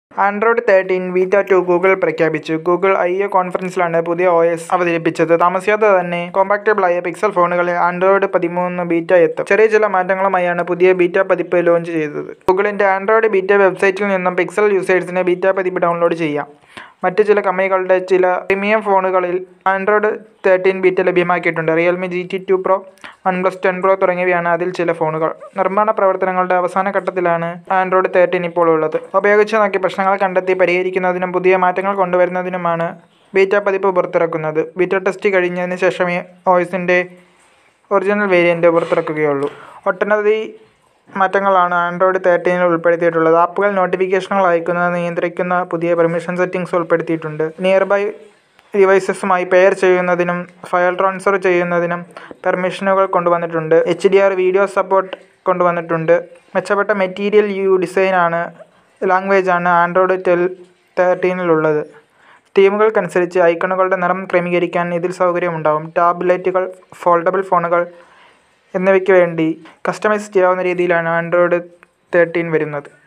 Android thirteen beta two Google പ്രഖ്യാപിച്ചു Google I O കോൺഫറൻസിലാണ് പുതിയ ഒ എസ് അവതരിപ്പിച്ചത് താമസിയാതെ തന്നെ കോമ്പാക്റ്റബിളായ പിക്സൽ ഫോണുകളിൽ ആൻഡ്രോയിഡ് പതിമൂന്ന് ബീറ്റ എത്തും ചെറിയ ചില മാറ്റങ്ങളുമായാണ് പുതിയ ബീറ്റ പതിപ്പ് ലോഞ്ച് ചെയ്തത് ഗൂഗിളിന്റെ ആൻഡ്രോയിഡ് ബീറ്റ വെബ്സൈറ്റിൽ നിന്നും പിക്സൽ യൂസേഴ്സിന് ബീറ്റ പതിപ്പ് ഡൗൺലോഡ് ചെയ്യാം മറ്റ് ചില കമ്പനികളുടെ ചില പ്രീമിയം ഫോണുകളിൽ ആൻഡ്രോയിഡ് തേർട്ടീൻ ബീറ്റ ലഭ്യമാക്കിയിട്ടുണ്ട് Realme G T two pro OnePlus ten pro തുടങ്ങിയവയാണ് അതിൽ ചില ഫോണുകൾ നിർമ്മാണ പ്രവർത്തനങ്ങളുടെ അവസാന ഘട്ടത്തിലാണ് ആൻഡ്രോയിഡ് തേർട്ടീൻ ഇപ്പോൾ ഉള്ളത് ഉപയോഗിച്ച് നോക്കി പ്രശ്നങ്ങൾ കണ്ടെത്തി പരിഹരിക്കുന്നതിനും പുതിയ മാറ്റങ്ങൾ കൊണ്ടുവരുന്നതിനുമാണ് ബീറ്റ പതിപ്പ് പുറത്തിറക്കുന്നത് ബീറ്റ ടെസ്റ്റ് കഴിഞ്ഞതിന് ശേഷമേ ഓയിസിൻ്റെ ഒറിജിനൽ വേരിയൻ്റ് പുറത്തിറക്കുകയുള്ളൂ ഒട്ടനവധി മാറ്റങ്ങളാണ് ആൻഡ്രോയിഡ് തേർട്ടീനിൽ ഉൾപ്പെടുത്തിയിട്ടുള്ളത് ആപ്പുകൾ നോട്ടിഫിക്കേഷനുകൾ അയക്കുന്നത് നിയന്ത്രിക്കുന്ന പുതിയ പെർമിഷൻ സെറ്റിംഗ്സ് ഉൾപ്പെടുത്തിയിട്ടുണ്ട് നിയർ ബൈ ഡിവൈസസുമായി പെയർ ചെയ്യുന്നതിനും ഫയൽ ട്രാൻസ്ഫർ ചെയ്യുന്നതിനും പെർമിഷനുകൾ കൊണ്ടുവന്നിട്ടുണ്ട് H D R video support കൊണ്ടുവന്നിട്ടുണ്ട് മെച്ചപ്പെട്ട മെറ്റീരിയൽ യു ഡിസൈനാണ് ലാംഗ്വേജാണ് ആൻഡ്രോയിഡ് ടെൽ തേർട്ടീനിലുള്ളത് തീമുകൾക്കനുസരിച്ച് ഐക്കണുകളുടെ നിറം ക്രമീകരിക്കാൻ ഇതിൽ സൗകര്യമുണ്ടാകും ടാബ്ലറ്റുകൾ ഫോൾഡബിൾ ഫോണുകൾ എന്നിവയ്ക്ക് വേണ്ടി കസ്റ്റമൈസ് ചെയ്യാവുന്ന രീതിയിലാണ് ആൻഡ്രോയിഡ് തേർട്ടീൻ വരുന്നത്